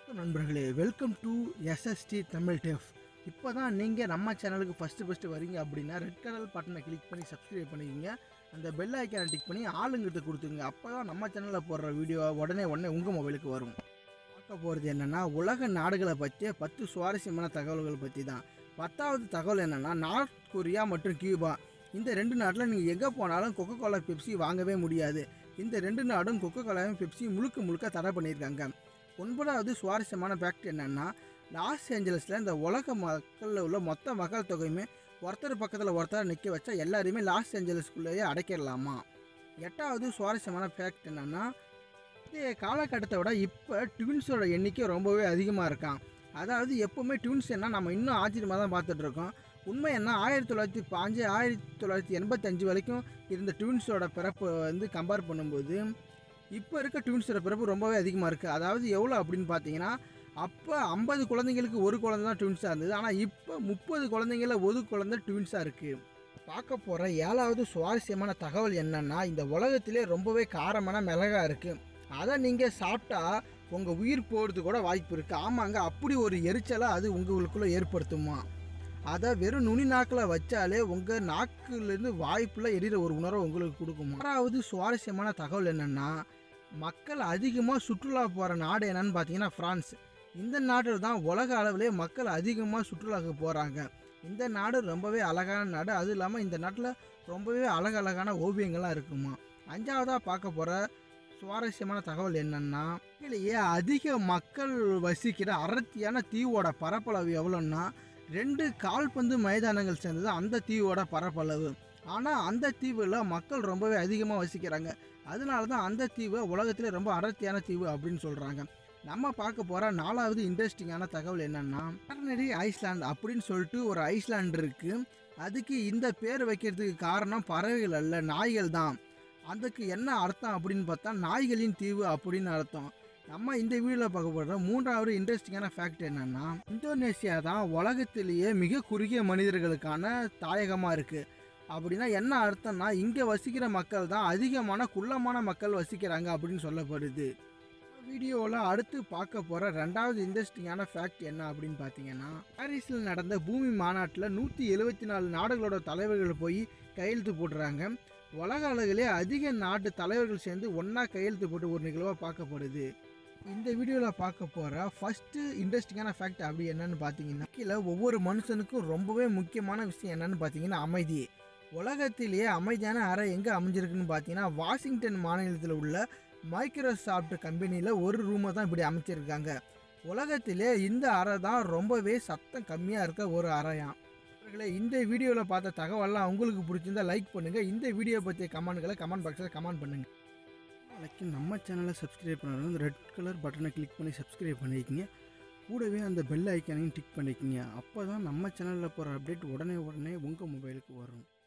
வணக்கம் நண்பர்களே welcome to SST Tamil deaf இப்போ தான் நீங்கள் நம்ம சேனலுக்கு ஃபஸ்ட்டு ஃபஸ்ட்டு வரீங்க அப்படின்னா ரெட் கலர் பட்டனை கிளிக் பண்ணி சப்ஸ்கிரைப் பண்ணிக்கிங்க அந்த பெல் ஐக்கானை டிக் பண்ணி ஆளுங்கிட்ட கொடுத்துங்க அப்போ தான் நம்ம சேனலில் போடுற வீடியோ உடனே உடனே உங்கள் மொபைலுக்கு வரும் பார்க்க போகிறது என்னென்னா உலக நாடுகளை பற்றிய பத்து சுவாரஸ்யமான தகவல்கள் பற்றி தான் பத்தாவது தகவல் என்னென்னா நார்த் கொரியா மற்றும் கியூபா இந்த ரெண்டு நாட்டில் நீங்கள் எங்கே போனாலும் கொக்கோ கோலா பெப்சி வாங்கவே முடியாது இந்த ரெண்டு நாடும் கொக்கோ கோலாவும் பெப்சி முழுக்க முழுக்க தடை பண்ணியிருக்காங்க ஒன்பதாவது சுவாரஸ்யமான ஃபேக்ட் என்னென்னா லாஸ் ஏஞ்சலஸில் இந்த உலக மக்களில் உள்ள மொத்த மக்கள் தொகையுமே ஒருத்தர் பக்கத்தில் ஒருத்தர் நிற்க வச்சா எல்லாரையுமே லாஸ் ஏஞ்சலஸ்குள்ளேயே அடைக்கிடலாமா எட்டாவது சுவாரஸ்யமான ஃபேக்ட் என்னென்னா இந்த காலகட்டத்தை விட இப்போ ட்வின்ஸோட எண்ணிக்கை ரொம்பவே அதிகமாக இருக்கான் அதாவது எப்போவுமே ட்வின்ஸ் என்ன நம்ம இன்னும் ஆச்சரியமாக தான் பார்த்துட்ருக்கோம் உண்மை என்ன ஆயிரத்தி தொள்ளாயிரத்தி பாஞ்சு ஆயிரத்தி தொள்ளாயிரத்தி எண்பத்தஞ்சு வரைக்கும் இருந்த ட்வின்ஸோட பிறப்பு வந்து கம்பேர் பண்ணும்போது இப்போ இருக்க ட்வின்ஸோட பிறப்பு ரொம்பவே அதிகமாக இருக்குது அதாவது எவ்வளோ அப்படின்னு பார்த்தீங்கன்னா அப்போ ஐம்பது குழந்தைங்களுக்கு ஒரு குழந்தை தான் ட்வின்ஸாக இருந்தது ஆனால் இப்போ முப்பது குழந்தைங்கள ஒரு குழந்தை ட்வின்ஸாக இருக்குது பார்க்க போகிற ஏழாவது சுவாரஸ்யமான தகவல் என்னென்னா இந்த உலகத்திலே ரொம்பவே காரமான மிளகா இருக்குது அதை நீங்கள் சாப்பிட்டா உங்கள் உயிர் போகிறது கூட வாய்ப்பு இருக்குது ஆமாங்க அப்படி ஒரு எரிச்சலை அது உங்களுக்குள்ளே ஏற்படுத்துமா அதை வெறும் நுனி நாக்கில் வச்சாலே உங்கள் நாக்குலேருந்து வாய்ப்பில் எரிகிற ஒரு உணர்வை உங்களுக்கு கொடுக்கும் ஆறாவது சுவாரஸ்யமான தகவல் என்னென்னா மக்கள் அதிகமாக சுற்றுலா போகிற நாடு என்னன்னு பார்த்தீங்கன்னா ஃப்ரான்ஸ் இந்த நாட்டில் தான் உலக அளவிலே மக்கள் அதிகமாக சுற்றுலாவுக்கு போகிறாங்க இந்த நாடு ரொம்பவே அழகான நாடு அதுவும் இல்லாமல் இந்த நாட்டில் ரொம்பவே அழகழகான ஓவியங்கள்லாம் இருக்குமா அஞ்சாவதாக பார்க்க போகிற சுவாரஸ்யமான தகவல் என்னென்னா உண்மையிலேயே அதிக மக்கள் வசிக்கிற அடர்த்தியான தீவோட பரப்பளவு எவ்வளோன்னா ரெண்டு கால்பந்து மைதானங்கள் சேர்ந்தது அந்த தீவோட பரப்பளவு ஆனால் அந்த தீவில் மக்கள் ரொம்பவே அதிகமாக வசிக்கிறாங்க அதனால தான் அந்த தீவு உலகத்திலே ரொம்ப அடர்த்தியான தீவு அப்படின்னு சொல்கிறாங்க நம்ம பார்க்க போகிற நாலாவது இன்ட்ரெஸ்டிங்கான தகவல் என்னென்னா டர்னரி ஐஸ்லாண்ட் அப்படின்னு சொல்லிட்டு ஒரு ஐஸ்லாண்ட் இருக்குது அதுக்கு இந்த பேர் வைக்கிறதுக்கு காரணம் பறவைகள் அல்ல நாய்கள் தான் அதுக்கு என்ன அர்த்தம் அப்படின்னு பார்த்தா நாய்களின் தீவு அப்படின்னு அர்த்தம் நம்ம இந்த வீடியோவில் பார்க்க போகிற மூன்றாவது இன்ட்ரெஸ்டிங்கான ஃபேக்ட் என்னென்னா இந்தோனேசியா தான் உலகத்திலேயே மிக குறுகிய மனிதர்களுக்கான தாயகமாக இருக்குது அப்படின்னா என்ன அர்த்தம்னா இங்கே வசிக்கிற மக்கள் தான் அதிகமான குள்ளமான மக்கள் வசிக்கிறாங்க அப்படின்னு சொல்லப்படுது வீடியோவில் அடுத்து பார்க்க போகிற ரெண்டாவது இன்ட்ரெஸ்டிங்கான ஃபேக்ட் என்ன அப்படின்னு பார்த்தீங்கன்னா பாரிஸில் நடந்த பூமி மாநாட்டில் நூற்றி எழுபத்தி நாலு நாடுகளோட தலைவர்கள் போய் கையெழுத்து போடுறாங்க உலக அளவிலே அதிக நாட்டு தலைவர்கள் சேர்ந்து ஒன்றா கையெழுத்து போட்டு ஒரு நிகழ்வாக பார்க்கப்படுது இந்த வீடியோவில் பார்க்க போகிற ஃபஸ்ட்டு இன்ட்ரெஸ்டிங்கான ஃபேக்ட் அப்படி என்னன்னு பார்த்தீங்கன்னா கீழே ஒவ்வொரு மனுஷனுக்கும் ரொம்பவே முக்கியமான விஷயம் என்னன்னு பார்த்தீங்கன்னா அமைதி உலகத்திலேயே அமைதியான அறை எங்கே அமைஞ்சிருக்குன்னு பார்த்தீங்கன்னா வாஷிங்டன் மாநிலத்தில் உள்ள மைக்ரோசாஃப்ட் கம்பெனியில் ஒரு ரூமை தான் இப்படி அமைச்சிருக்காங்க உலகத்திலே இந்த அறை தான் ரொம்பவே சத்தம் கம்மியாக இருக்க ஒரு அறையாம் நண்பர்களே, இந்த வீடியோவில் பார்த்த தகவல்லாம் உங்களுக்கு பிடிச்சிருந்தா லைக் பண்ணுங்கள் இந்த வீடியோ பற்றிய கமெண்ட்களை கமெண்ட் பாக்ஸில் கமெண்ட் பண்ணுங்கள் நாளைக்கு நம்ம சேனலை சப்ஸ்கிரைப் பண்ணணும் அந்த ரெட் கலர் பட்டனை கிளிக் பண்ணி சப்ஸ்கிரைப் பண்ணிக்கங்க கூடவே அந்த பெல் ஐக்கானையும் டிக் பண்ணிக்கங்க அப்போ தான் நம்ம சேனலில் போகிற அப்டேட் உடனே உடனே உங்கள் மொபைலுக்கு வரும்